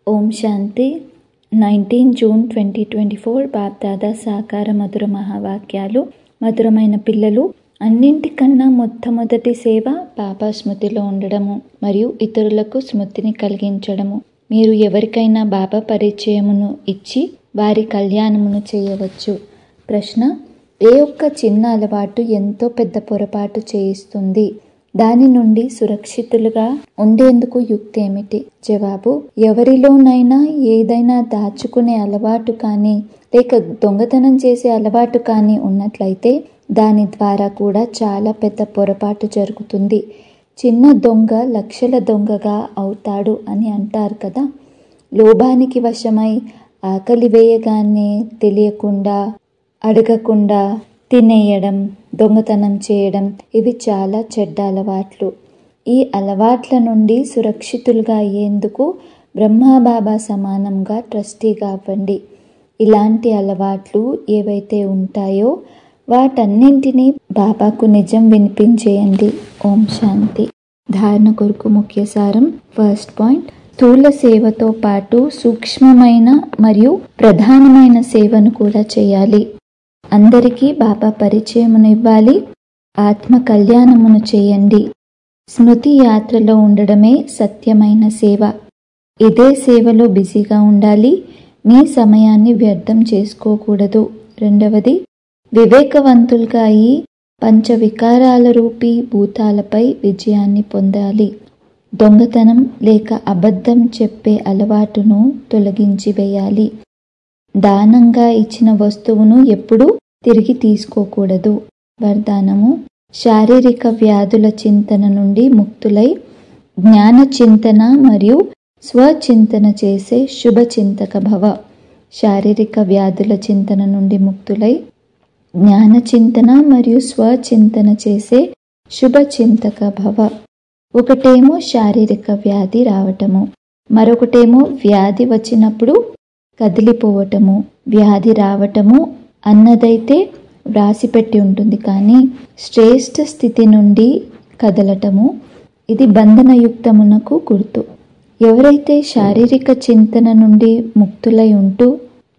ఓం శాంతి nineteen June twenty twenty four Bapdada సాకార మధుర మహావాక్యాలు మధురమైన పిల్లలు అన్నింటికన్నా మొట్టమొదటి సేవ బాబా స్మృతిలో ఉండడము మరియు ఇతరులకు స్మృతిని కలిగించడము మీరు ఎవరికైనా బాబా పరిచయమును ఇచ్చి వారి కళ్యాణమును చేయవచ్చు ప్రశ్న ఏ ఒక్క చిన్న అలవాటు ఎంతో పెద్ద పొరపాటు చేయిస్తుంది దాని నుండి సురక్షితులుగా ఉండేందుకు యుక్తి ఏమిటి జవాబు ఎవరిలోనైనా ఏదైనా దాచుకునే అలవాటు కానీ లేక దొంగతనం చేసే అలవాటు కానీ ఉన్నట్లయితే దాని ద్వారా కూడా చాలా పెద్ద పొరపాటు జరుగుతుంది చిన్న దొంగ లక్షల దొంగగా అవుతాడు అని అంటారు కదా లోభానికి వశమై ఆకలి వేయగానే తెలియకుండా అడగకుండా తినేయడం దొంగతనం చేయడం ఇవి చాలా చెడ్డ అలవాట్లు ఈ అలవాట్ల నుండి సురక్షితులుగా అయ్యేందుకు బ్రహ్మాబాబా సమానంగా ట్రస్టీగా అవ్వండి ఇలాంటి అలవాట్లు ఏవైతే ఉంటాయో వాటన్నింటినీ బాబాకు నిజం వినిపించేయండి ఓం శాంతి ధారణ కొరకు ముఖ్య సారం ఫస్ట్ పాయింట్ స్థూల సేవతో పాటు సూక్ష్మమైన మరియు ప్రధానమైన సేవను కూడా చేయాలి అందరికీ బాబా పరిచయమును ఇవ్వాలి ఆత్మ కళ్యాణమును చేయండి స్మృతి యాత్రలో ఉండడమే సత్యమైన సేవ ఇదే సేవలో బిజీగా ఉండాలి మీ సమయాన్ని వ్యర్థం చేసుకోకూడదు రెండవది వివేకవంతులుగా అయి పంచవికారాల రూపీ భూతాలపై విజయాన్ని పొందాలి దొంగతనం లేక అబద్ధం చెప్పే అలవాటును తొలగించి వేయాలి దానంగా ఇచ్చిన వస్తువును ఎప్పుడూ తిరిగి తీసుకోకూడదు వరదానము శారీరక వ్యాధుల చింతన నుండి ముక్తులై జ్ఞాన చింతన మరియు స్వచింతన చేసే శుభ చింతక భవ శారీరక వ్యాధుల చింతన నుండి ముక్తులై జ్ఞాన చింతన మరియు స్వచింతన చేసే శుభ చింతక భవ ఒకటేమో శారీరక వ్యాధి రావటము మరొకటేమో వ్యాధి వచ్చినప్పుడు కదిలిపోవటము వ్యాధి రావటము అన్నదైతే వ్రాసిపెట్టి ఉంటుంది కానీ శ్రేష్ఠ స్థితి నుండి కదలటము ఇది బంధనయుక్తమునకు గుర్తు ఎవరైతే శారీరక చింతన నుండి ముక్తులై ఉంటూ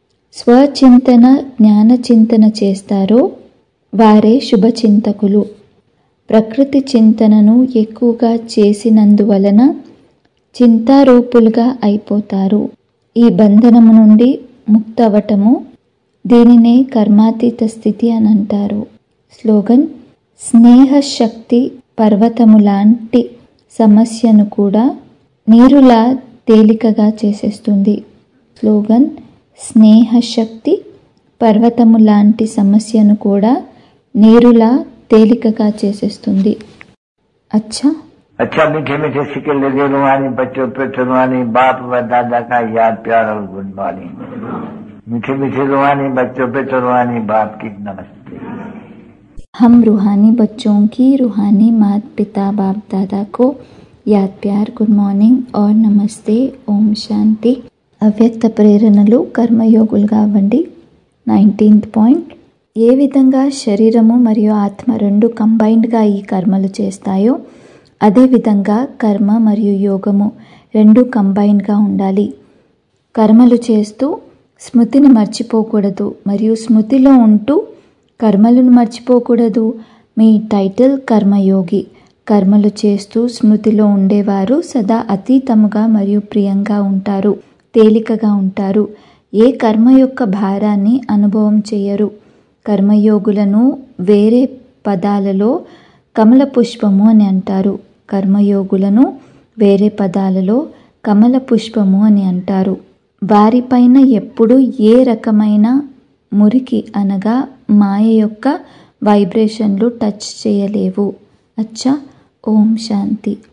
స్వచింతన జ్ఞాన చింతన చేస్తారో వారే శుభచింతకులు ప్రకృతి చింతనను ఎక్కువగా చేసినందువలన చింతారూపులుగా అయిపోతారు ఈ బంధనము నుండి ముక్తవటము దీనినే కర్మాతీత స్థితి అని అంటారు స్లోగన్ స్నేహశక్తి పర్వతము లాంటి సమస్యను కూడా నీరులా తేలికగా చేసేస్తుంది స్లోగన్ స్నేహశక్తి పర్వతము లాంటి సమస్యను కూడా నీరులా తేలికగా చేసేస్తుంది అచ్చా अच्छा मीठे मीठे सिक्के लगे रुहानी बच्चों पे रुहानी बाप व दादा का याद प्यार और गुड मॉर्निंग मीठे मीठे रुहानी बच्चों पे रुहानी बाप की नमस्ते हम रूहानी बच्चों की रूहानी मात पिता बाप दादा को యాద్ ప్యార్ గుడ్ మార్నింగ్ ఆర్ నమస్తే ఓం శాంతి అవ్యక్త ప్రేరణలు కర్మయోగులుగా అవ్వండి నైన్టీన్త్ పాయింట్ ఏ విధంగా శరీరము మరియు ఆత్మ రెండు కంబైన్డ్గా ఈ కర్మలు చేస్తాయో అదేవిధంగా కర్మ మరియు యోగము రెండు కంబైన్డ్గా ఉండాలి కర్మలు చేస్తూ స్మృతిని మర్చిపోకూడదు మరియు స్మృతిలో ఉంటూ కర్మలను మర్చిపోకూడదు మీ టైటిల్ కర్మయోగి కర్మలు చేస్తూ స్మృతిలో ఉండేవారు సదా అతీతముగా మరియు ప్రియంగా ఉంటారు తేలికగా ఉంటారు ఏ కర్మ యొక్క భారాన్ని అనుభవం చేయరు కర్మయోగులను వేరే పదాలలో కమల పుష్పము అని అంటారు కర్మయోగులను వేరే పదాలలో కమల పుష్పము అని అంటారు వారిపైన ఎప్పుడు ఏ రకమైన మురికి అనగా మాయ యొక్క వైబ్రేషన్లు టచ్ చేయలేవు అచ్చా ఓం శాంతి